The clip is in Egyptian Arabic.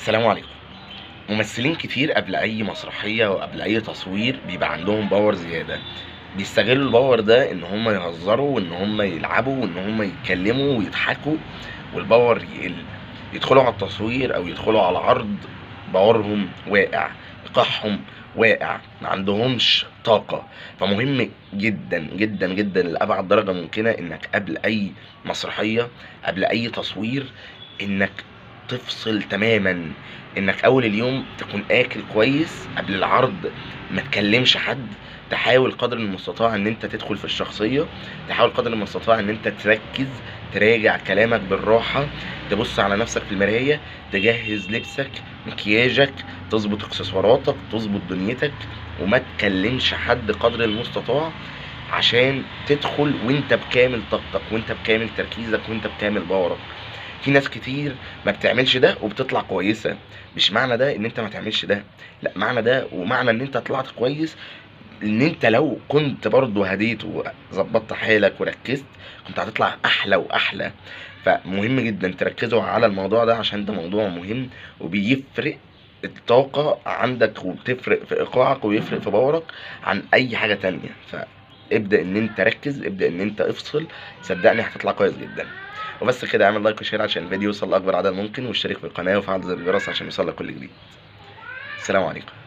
السلام عليكم ممثلين كتير قبل اي مسرحيه وقبل اي تصوير بيبقى عندهم باور زياده بيستغلوا الباور ده ان هم يهزروا وان هم يلعبوا وان هم يتكلموا ويضحكوا والباور يقل يدخلوا على التصوير او يدخلوا على العرض باورهم واقع ايقاعهم واقع ما عندهمش طاقة فمهم جدا جدا جدا لأبعد درجة ممكنة انك قبل اي مسرحية قبل اي تصوير انك تفصل تماما انك اول اليوم تكون اكل كويس قبل العرض ما تكلمش حد تحاول قدر المستطاع ان انت تدخل في الشخصية تحاول قدر المستطاع ان انت تركز تراجع كلامك بالراحة تبص على نفسك في المراية تجهز لبسك مكياجك تظبط اكسسواراتك تظبط دنيتك وما تكلمش حد قدر المستطاع عشان تدخل وانت بكامل طاقتك وانت بكامل تركيزك وانت بكامل باورك في ناس كتير ما بتعملش ده وبتطلع كويسه مش معنى ده ان انت ما تعملش ده لا معنى ده ومعنى ان انت طلعت كويس ان انت لو كنت برضو هديت وظبطت حالك وركزت كنت هتطلع احلى واحلى فمهم جدا تركزوا على الموضوع ده عشان ده موضوع مهم وبيفرق الطاقة عندك وبتفرق في ايقاعك وبيفرق في باورك عن اي حاجة تانية فابدأ ان انت ركز ابدأ ان انت افصل صدقني هتطلع كويس جدا وبس كده اعمل لايك وشير عشان الفيديو يوصل لاكبر عدد ممكن واشترك في القناة وفعل زر الجرس عشان يوصلك كل جديد السلام عليكم